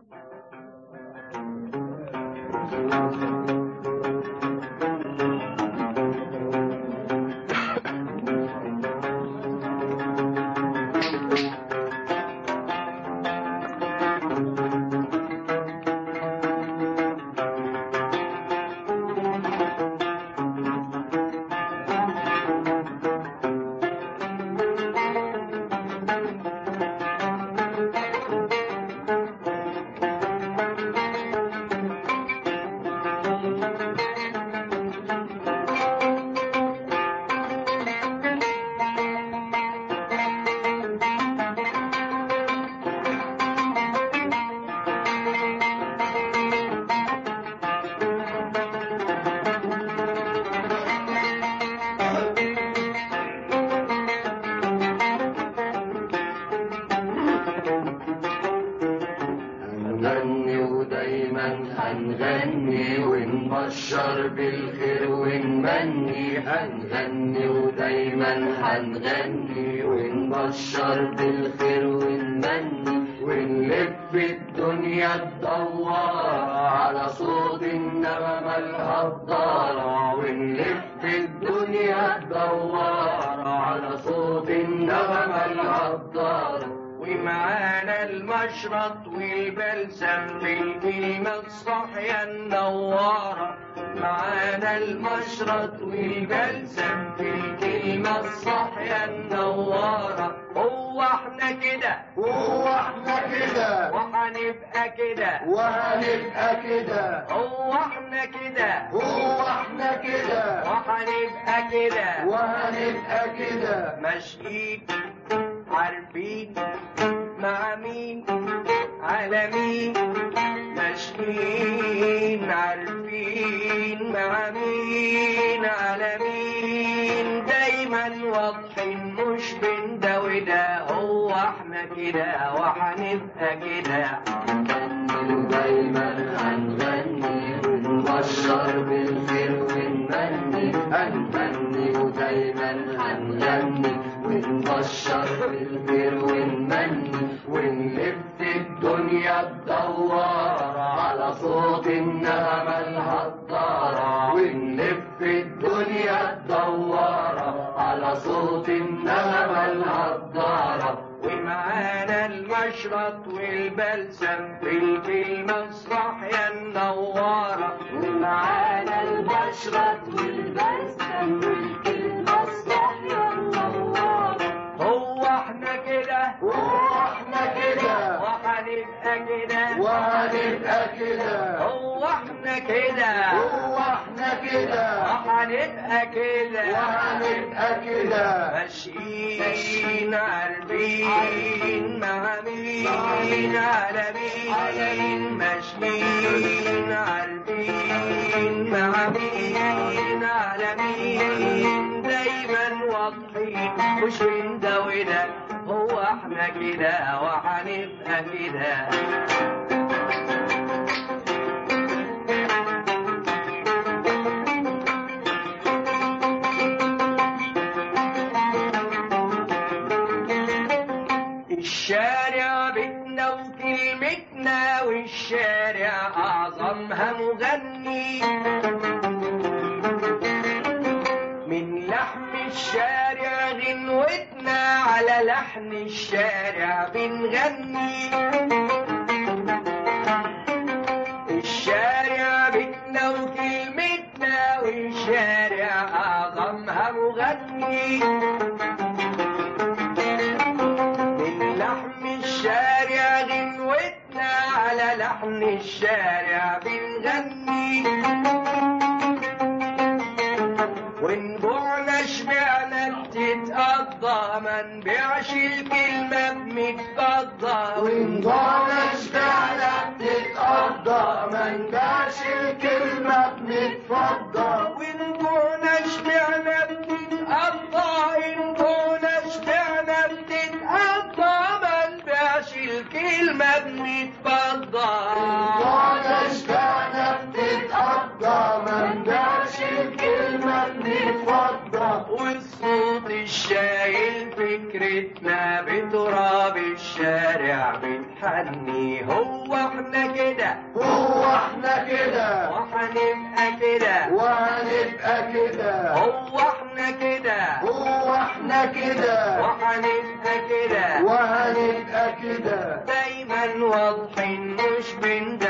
هنغني ودايما هنغني ونبشر بالخير ونمني هنغني ودايما هنغني ونبشر بالخير ونمني ونلف الدنيا تدور على صوت النغمة الهضارة ونلف الدنيا تدور على صوت النغمة الهضارة ومعانا المشرط والبلسم بالكلمة الصحية النوارة معانا المشرط والبلسم بالكلمة الصحية النوارة هو احنا كده هو احنا كده وهنبقى كده وهنبقى كده هو احنا كده هو احنا كده وهنبقى كده وهنبقى كده ماشيين عارفين مع مين على مين ماشيين عارفين مع مين على مين دايما واضحين مش بين ده وده هو احنا كده وهنبقى كده هنغني دايما هنغني ونبشر بالخير ونمني هنغني ودايما هنغني ونبشر بالخير ونمني ونلف الدنيا تدور على صوت النغمة الهضارة ونلف الدنيا تدور على صوت النغمة الهضارة ومعانا المشرط والبلسم في الكلمة الصحية النوارة ومعانا المشرط والبلسم والكلمة الصحية النوارة هو احنا كده هو احنا كده وهنبقى كده وهنبقى كده هو احنا كده هو احنا كده وهنبقى كده وهنبقى كده ماشيين عارفين مع مين على مين ماشيين عارفين مع مين على مين دايما واضحين مش من ده وده هو احنا كده وهنبقى كده الشارع بيتنا وكلمتنا والشارع أعظمها مغني من لحم الشارع غنوتنا على لحن الشارع بنغني الشارع بيتنا وكلمتنا والشارع أعظمها مغني من لحم الشارع غنوتنا على لحن الشارع بنغني ونبوعنا شبعنا بتتقضى ما نبيعش الكلمة بمتقضى ونضعنا شبعنا بتتقضى ما نباعش الكلمة بنتفضى ونبوعنا شبعنا بتتقضى ونبوعنا شبعنا بتتقضى ما نبيعش الكلمة بنتفضى ونضعنا شبعنا بتتقضى ما نباعش الكلمة بنتفضى والصوت الشايل فكرتنا بتراب الشارع الشارع بنحني هو احنا كده هو احنا كده وهنبقى كده وهنبقى كده هو احنا كده هو احنا كده وهنبقى كده وهنبقى كده دايما واضحين مش بنت